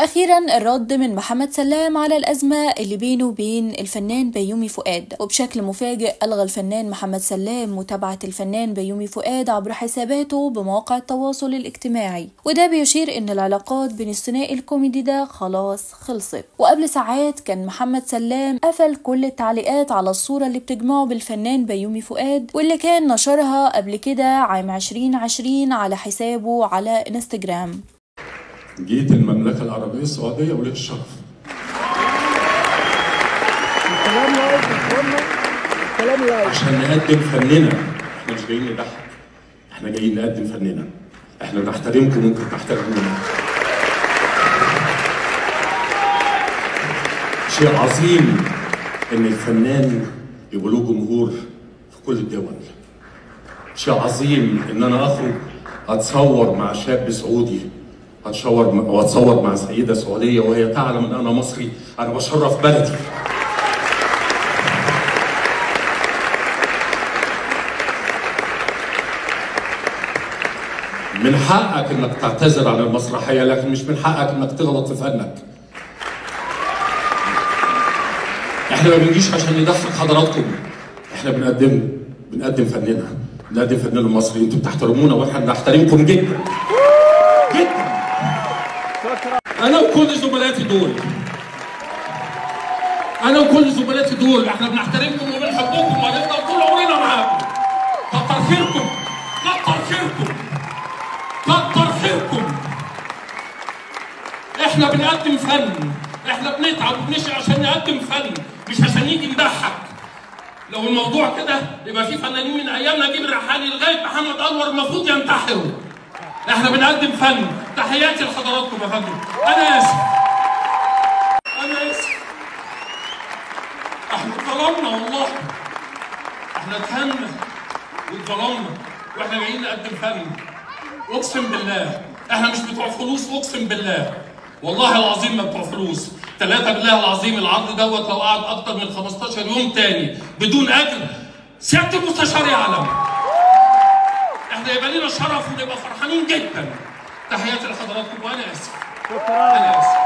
واخيرا الرد من محمد سلام على الازمه اللي بينه وبين الفنان بيومي فؤاد وبشكل مفاجئ الغى الفنان محمد سلام متابعه الفنان بيومي فؤاد عبر حساباته بمواقع التواصل الاجتماعي وده بيشير ان العلاقات بين الثنائي الكوميدي ده خلاص خلصت وقبل ساعات كان محمد سلام قفل كل التعليقات على الصوره اللي بتجمعه بالفنان بيومي فؤاد واللي كان نشرها قبل كده عام 2020 على حسابه على انستجرام جيت المملكة العربية السعودية وليه الشرف الكلام لايف الكلام الكلام لايف عشان نقدم فننا احنا مش جايين نضحك احنا جايين نقدم فننا احنا بنحترمكم وانتم بتحترمونا شيء عظيم ان الفنان يبقى له جمهور في كل الدول شيء عظيم ان انا اخرج اتصور مع شاب سعودي اتصور واتصور مع سيده سعوديه وهي تعلم ان انا مصري انا بشرف بلدي من حقك انك تعتذر عن المسرحيه لكن مش من حقك انك تغلط في فنك احنا ما بنجيش عشان نضحك حضراتكم احنا بنقدم بنقدم فننا بنقدم فننا المصري انتوا بتحترمونا واحنا بنحترمكم جدا جدا انا وكل زملاتي دول انا وكل زملاتي دول احنا بنحترمكم وبنحبكم وهنفضل طول عمرنا معاكم كتر خيركم كتر خيركم كتر خيركم احنا بنقدم فن احنا بنتعب وبنشقى عشان نقدم فن مش عشان نيجي نضحك لو الموضوع كده يبقى في فنانين من ايام نجيب الريحاني لغايه محمد انور المفروض ينتحروا احنا بنقدم فن تحياتي لحضراتكم يا فندم انا اسف انا اسف احنا اتظلمنا والله احنا اتهنا واتظلمنا واحنا جايين نقدم فن اقسم بالله احنا مش بتوع فلوس اقسم بالله والله العظيم ما بتوع فلوس ثلاثة بالله العظيم العرض دوت لو قعد اكتر من 15 يوم تاني بدون اجر سيادة المستشار يعلم احنا يبقى لنا شرف ونبقى فرحانين جدا تحياتي لحضراتكم وانا اسف شكرا انا اسف